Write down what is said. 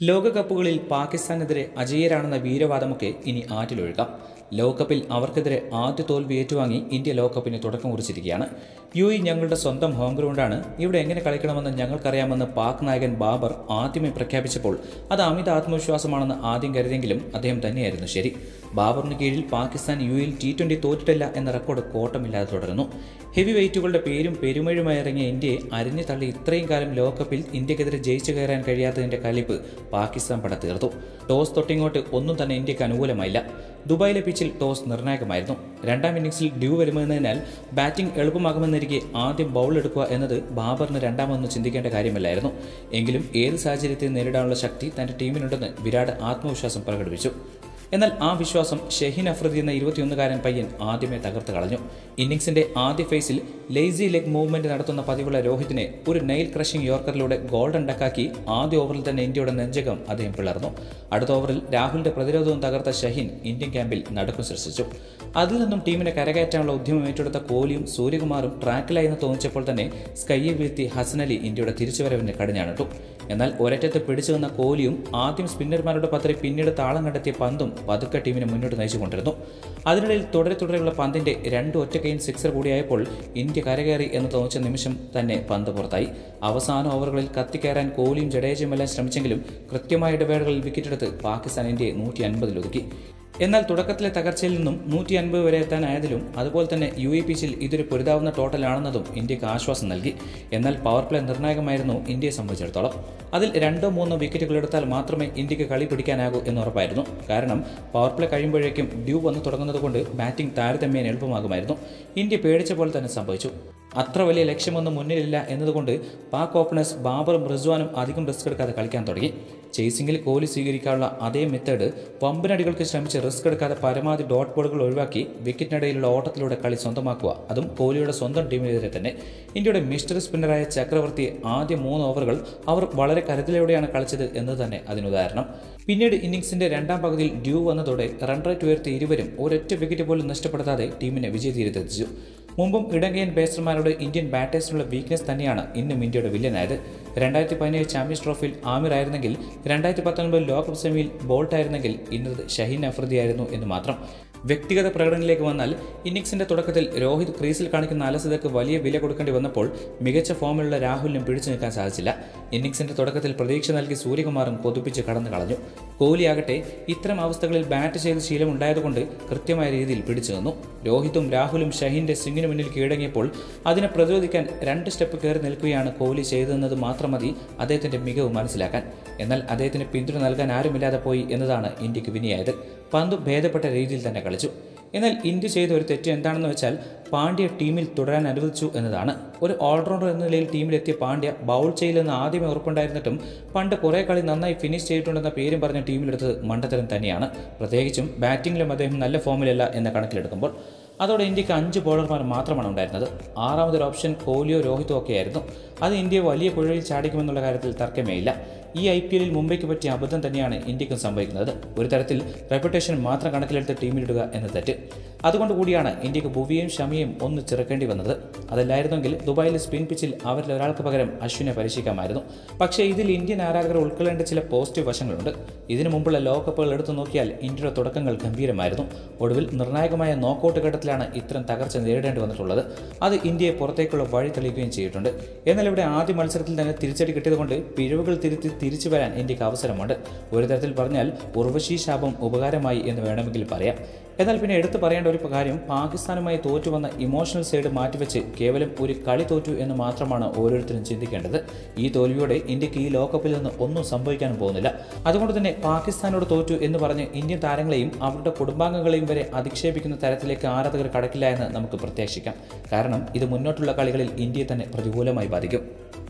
ലോകകപ്പുകളിൽ പാകിസ്ഥാനെതിരെ അജയ്യരാണെന്ന വീരവാദമൊക്കെ ഇനി ആറ്റിലൊഴുകാം ലോകകപ്പിൽ അവർക്കെതിരെ ആദ്യ തോൽവി ഏറ്റുവാങ്ങി ഇന്ത്യ ലോകകപ്പിന് തുടക്കം കുറിച്ചിരിക്കുകയാണ് യു ഇ ഞങ്ങളുടെ സ്വന്തം ഹോം ഗ്രൗണ്ടാണ് ഇവിടെ എങ്ങനെ കളിക്കണമെന്ന് ഞങ്ങൾക്കറിയാമെന്ന് പാക് നായകൻ ബാബർ ആദ്യമേ പ്രഖ്യാപിച്ചപ്പോൾ അത് അമിത ആത്മവിശ്വാസമാണെന്ന് ആദ്യം കരുതിയെങ്കിലും അദ്ദേഹം തന്നെയായിരുന്നു ശരി ബാബറിന് കീഴിൽ പാകിസ്ഥാൻ യു ഇയിൽ ടി ട്വൻ്റി തോറ്റിട്ടില്ല എന്ന റെക്കോർഡ് കോട്ടമില്ലാതെ തുടരുന്നു ഹെവി വെയിറ്റുകളുടെ പേരും പെരുമഴുമായി ഇറങ്ങിയ ഇന്ത്യയെ അരിഞ്ഞു തള്ളി ഇത്രയും കാലം ലോകകപ്പിൽ ഇന്ത്യക്കെതിരെ ജയിച്ചു കയറാൻ കഴിയാത്തതിന്റെ കലിപ്പ് പാകിസ്ഥാൻ പട തീർത്തു ടോസ് തൊട്ടിങ്ങോട്ട് ഒന്നും തന്നെ ഇന്ത്യക്ക് അനുകൂലമായില്ല ദുബായിലെ പിച്ചിൽ ടോസ് നിർണായകമായിരുന്നു രണ്ടാം ഇന്നിംഗ്സിൽ ഡ്യൂ വരുമെന്നതിനാൽ ബാറ്റിംഗ് എളുപ്പമാകുമെന്നിരിക്കെ ആദ്യം ബൗൾ എടുക്കുക എന്നത് ബാബറിന് രണ്ടാമതൊന്നും ചിന്തിക്കേണ്ട കാര്യമല്ലായിരുന്നു എങ്കിലും ഏത് സാഹചര്യത്തെ നേരിടാനുള്ള ശക്തി തന്റെ ടീമിനുണ്ടെന്ന് വിരാട് ആത്മവിശ്വാസം പ്രകടിപ്പിച്ചു എന്നാൽ ആ വിശ്വാസം ഷെഹിൻ അഫ്രീദി എന്ന ഇരുപത്തിയൊന്നുകാരൻ പയ്യൻ ആദ്യമേ തകർത്ത് കളഞ്ഞു ഇന്നിംഗ്സിന്റെ ആദ്യ ഫേസിൽ ലേസി ലെഗ് മൂവ്മെന്റ് നടത്തുന്ന പതിവുള്ള രോഹിത്തിനെ ഒരു നെയിൽ ക്രഷിംഗ് യോർക്കറിലൂടെ ഗോൾഡൻ ഡക്കാക്കി ആദ്യ ഓവറിൽ തന്നെ ഇന്ത്യയുടെ നെഞ്ചകം അദ്ദേഹം പിളർന്നു അടുത്ത ഓവറിൽ രാഹുലിന്റെ പ്രതിരോധവും തകർത്ത ഷഹീൻ ഇന്ത്യൻ ക്യാമ്പിൽ നടുക്കം സൃഷ്ടിച്ചു അതിൽ നിന്നും ടീമിനെ കരകയറ്റാനുള്ള ഉദ്യമം ഏറ്റെടുത്ത കോഹ്ലിയും സൂര്യകുമാറും ട്രാക്കിലായി എന്ന് തോന്നിച്ചപ്പോൾ തന്നെ സ്കൈയെ വീഴ്ത്തി ഹസൻ അലി ഇന്ത്യയുടെ തിരിച്ചുവരവിന് കടിഞ്ഞാണിട്ടു എന്നാൽ ഒരറ്റത്ത് പിടിച്ചു നിന്ന കോഹ്ലിയും ആദ്യം സ്പിന്നർമാരുടെ പത്രി പിന്നീട് താളം കണ്ടെത്തിയ പന്തും പതുക്കെ ടീമിനെ മുന്നോട്ട് നയിച്ചുകൊണ്ടിരുന്നു അതിനിടയിൽ തുടരെ തുടരെയുള്ള പന്തിന്റെ രണ്ട് ഒറ്റക്കൈൻ സിക്സർ കൂടിയായപ്പോൾ ഇന്ത്യ കരകയറി എന്ന് തോന്നിച്ച നിമിഷം തന്നെ പന്ത് പുറത്തായി അവസാന ഓവറുകളിൽ കത്തിക്കയറാൻ കോഹ്ലിയും ജഡേജയുമെല്ലാം ശ്രമിച്ചെങ്കിലും കൃത്യമായ ഇടവേളകളിൽ വിക്കറ്റെടുത്ത് പാകിസ്ഥാൻ ഇന്ത്യയെ നൂറ്റി അൻപതിൽ ഒതുക്കി എന്നാൽ തുടക്കത്തിലെ തകർച്ചയിൽ നിന്നും നൂറ്റി അൻപത് വരെ എത്താനായതിലും അതുപോലെ തന്നെ യു എ പിച്ചിൽ ഇതൊരു പൊരുതാവുന്ന ടോട്ടലാണെന്നതും ഇന്ത്യക്ക് ആശ്വാസം നൽകി എന്നാൽ പവർ പ്ലേ നിർണായകമായിരുന്നു ഇന്ത്യയെ സംബന്ധിച്ചിടത്തോളം അതിൽ രണ്ടോ മൂന്നോ വിക്കറ്റുകൾ എടുത്താൽ മാത്രമേ ഇന്ത്യക്ക് കളി പിടിക്കാനാകൂ എന്ന് ഉറപ്പായിരുന്നു കാരണം പവർ പ്ലേ കഴിയുമ്പോഴേക്കും ഡ്യൂ വന്നു തുടങ്ങുന്നതുകൊണ്ട് ബാറ്റിംഗ് താരതമ്യേന എളുപ്പമാകുമായിരുന്നു ഇന്ത്യ പേടിച്ച പോലെ തന്നെ സംഭവിച്ചു അത്ര വലിയ ലക്ഷ്യമൊന്നും മുന്നിലില്ല എന്നതുകൊണ്ട് പാക് ഓപ്പണേഴ്സ് ബാബറും റിസ്വാനും അധികം റിസ്ക് എടുക്കാതെ കളിക്കാൻ തുടങ്ങി ചേസിംഗിൽ കോഹ്ലി സ്വീകരിക്കാനുള്ള അതേ മെത്തേഡ് വമ്പനടികൾക്ക് ശ്രമിച്ച് റിസ്ക് എടുക്കാതെ പരമാവധി ഡോട്ട് ബോളുകൾ ഒഴിവാക്കി വിക്കറ്റിനിടയിലുള്ള ഓട്ടത്തിലൂടെ കളി സ്വന്തമാക്കുക അതും കോഹ്ലിയുടെ സ്വന്തം ടീമിനെതിരെ തന്നെ ഇന്ത്യയുടെ മിസ്റ്ററി സ്പിന്നറായ ചക്രവർത്തി ആദ്യ മൂന്ന് ഓവറുകൾ അവർ വളരെ കരുതലോടെയാണ് കളിച്ചത് എന്ന് തന്നെ അതിനുദാഹരണം പിന്നീട് ഇന്നിംഗ്സിന്റെ രണ്ടാം പകുതിയിൽ ഡ്യൂ വന്നതോടെ റൺ റേറ്റ് ഉയർത്തിയ ഇരുവരും ഒരൊറ്റ വിക്കറ്റ് പോലും നഷ്ടപ്പെടുത്താതെ ടീമിനെ വിജയതീരത്തെത്തിച്ചു മുമ്പും ഇടങ്കയൻ ബാറ്റ്സ്മാരുടെ ഇന്ത്യൻ ബാറ്റേഴ്സിനുള്ള വീക്ക്നെസ് തന്നെയാണ് ഇന്നും ഇന്ത്യയുടെ വില്ലനായത് രണ്ടായിരത്തി പതിനേഴ് ചാമ്പ്യൻസ് ട്രോഫിയിൽ ആമിർ ആയിരുന്നെങ്കിൽ രണ്ടായിരത്തി പത്തൊൻപത് ലോകകപ്പ് സെമിയിൽ ബോൾട്ട് ആയിരുന്നെങ്കിൽ ഇന്നത് ഷഹീൻ അഫ്രീദി ആയിരുന്നു എന്ന് മാത്രം വ്യക്തിഗത പ്രകടനത്തിലേക്ക് വന്നാൽ ഇന്നിംഗ്സിന്റെ തുടക്കത്തിൽ രോഹിത് ക്രീസിൽ കാണിക്കുന്ന അലസതയ്ക്ക് വലിയ വില കൊടുക്കേണ്ടി വന്നപ്പോൾ മികച്ച ഫോമിലുള്ള രാഹുലിനും പിടിച്ചു നിൽക്കാൻ സാധിച്ചില്ല ഇന്നിംഗ്സിന്റെ തുടക്കത്തിൽ പ്രതീക്ഷ നൽകി സൂര്യകുമാറും കൊതിപ്പിച്ച് കടന്നു കളഞ്ഞു കോഹ്ലി ആകട്ടെ ഇത്തരം അവസ്ഥകളിൽ ബാറ്റ് ചെയ്ത് ശീലമുണ്ടായതുകൊണ്ട് കൃത്യമായ രീതിയിൽ പിടിച്ചു നിന്നു രോഹിതും രാഹുലും ഷഹീന്റെ സ്വിങ്ങിന് മുന്നിൽ കീഴടങ്ങിയപ്പോൾ അതിനെ പ്രതിരോധിക്കാൻ രണ്ട് സ്റ്റെപ്പ് കയറി നിൽക്കുകയാണ് കോഹ്ലി ചെയ്തതെന്നത് മാത്രം മതി അദ്ദേഹത്തിന്റെ മികവ് മനസ്സിലാക്കാൻ എന്നാൽ അദ്ദേഹത്തിന് പിന്തുണ നൽകാൻ ആരുമില്ലാതെ പോയി എന്നതാണ് ഇന്ത്യക്ക് വിനിയായത് പന്ത് ഭേദപ്പെട്ട രീതിയിൽ തന്നെ കളിച്ചു എന്നാൽ ഇന്ത്യ ചെയ്ത ഒരു തെറ്റ് എന്താണെന്ന് വെച്ചാൽ പാണ്ഡ്യ ടീമിൽ തുടരാൻ അനുവദിച്ചു എന്നതാണ് ഒരു ഓൾറൗണ്ടർ എന്ന നിലയിൽ ടീമിലെത്തിയ പാണ്ഡ്യ ബൗൾ ചെയ്യില്ലെന്ന് ആദ്യമേ ഉറപ്പുണ്ടായിരുന്നിട്ടും പണ്ട് കുറേ കളി നന്നായി ഫിനിഷ് ചെയ്തിട്ടുണ്ടെന്ന പേരും പറഞ്ഞ ടീമിലെടുത്തത് മണ്ടത്തരം തന്നെയാണ് പ്രത്യേകിച്ചും ബാറ്റിംഗിലും അദ്ദേഹം നല്ല ഫോമിലല്ല എന്ന കണക്കിലെടുക്കുമ്പോൾ അതോടെ ഇന്ത്യക്ക് അഞ്ച് ബോളർമാർ മാത്രമാണ് ഉണ്ടായിരുന്നത് ആറാമതൊരു ഓപ്ഷൻ കോഹ്ലിയോ രോഹിതോ ഒക്കെയായിരുന്നു അത് ഇന്ത്യയെ വലിയ കുഴലിൽ ചാടിക്കുമെന്നുള്ള കാര്യത്തിൽ തർക്കമേ ഇല്ല ഈ ഐ പി എല്ലിൽ മുംബൈക്ക് പറ്റിയ അബദ്ധം തന്നെയാണ് ഇന്ത്യക്കും സംഭവിക്കുന്നത് ഒരു തരത്തിൽ റെപ്യൂട്ടേഷൻ മാത്രം കണക്കിലെടുത്ത് ടീമിലിടുക എന്ന തെറ്റ് അതുകൊണ്ട് കൂടിയാണ് ഇന്ത്യക്ക് ഭുവിയെയും ഷമിയെയും ഒന്ന് ചെറുക്കേണ്ടി വന്നത് അതല്ലായിരുന്നെങ്കിൽ ദുബായിലെ സ്പിൻ പിച്ചിൽ അവരിൽ ഒരാൾക്ക് പകരം അശ്വിനെ പരീക്ഷിക്കാമായിരുന്നു പക്ഷേ ഇതിൽ ഇന്ത്യൻ ആരാധകർ ഉൾക്കൊള്ളേണ്ട ചില പോസിറ്റീവ് വശങ്ങളുണ്ട് ഇതിനു മുമ്പുള്ള ലോകകപ്പുകൾ എടുത്തു നോക്കിയാൽ ഇന്ത്യയുടെ തുടക്കങ്ങൾ ഗംഭീരമായിരുന്നു ഒടുവിൽ നിർണായകമായ നോക്കൌട്ട് ഘട്ടത്തിലാണ് ഇത്തരം തകർച്ച നേരിടേണ്ടി വന്നിട്ടുള്ളത് അത് ഇന്ത്യയെ പുറത്തേക്കുള്ള വഴി തെളിയിക്കുകയും ചെയ്തിട്ടുണ്ട് എന്നാൽ ഇവിടെ ആദ്യ മത്സരത്തിൽ തന്നെ തിരിച്ചടി കിട്ടിയതുകൊണ്ട് പിഴവുകൾ തിരുത്തി തിരിച്ചു വരാൻ ഇന്ത്യക്ക് അവസരമുണ്ട് ഒരു തരത്തിൽ പറഞ്ഞാൽ ഉർവശി ശാപം ഉപകാരമായി എന്ന് വേണമെങ്കിൽ പറയാം എന്നാൽ പിന്നെ എടുത്തു പറയേണ്ട ഒരു കാര്യം പാകിസ്ഥാനുമായി തോറ്റു വന്ന ഇമോഷണൽ സൈഡ് മാറ്റിവെച്ച് കേവലം ഒരു കളി തോറ്റു എന്ന് മാത്രമാണ് ഓരോരുത്തരും ചിന്തിക്കേണ്ടത് ഈ തോൽവിയോടെ ഇന്ത്യക്ക് ഈ ലോകകപ്പിൽ നിന്ന് ഒന്നും സംഭവിക്കാനും പോകുന്നില്ല അതുകൊണ്ട് തന്നെ പാകിസ്ഥാനോട് തോറ്റു എന്ന് പറഞ്ഞ് ഇന്ത്യൻ താരങ്ങളെയും അവരുടെ കുടുംബാംഗങ്ങളെയും വരെ അധിക്ഷേപിക്കുന്ന തരത്തിലേക്ക് ആരാധകർ കടക്കില്ല എന്ന് നമുക്ക് പ്രത്യാശിക്കാം കാരണം ഇത് മുന്നോട്ടുള്ള കളികളിൽ ഇന്ത്യയെ തന്നെ പ്രതികൂലമായി ബാധിക്കും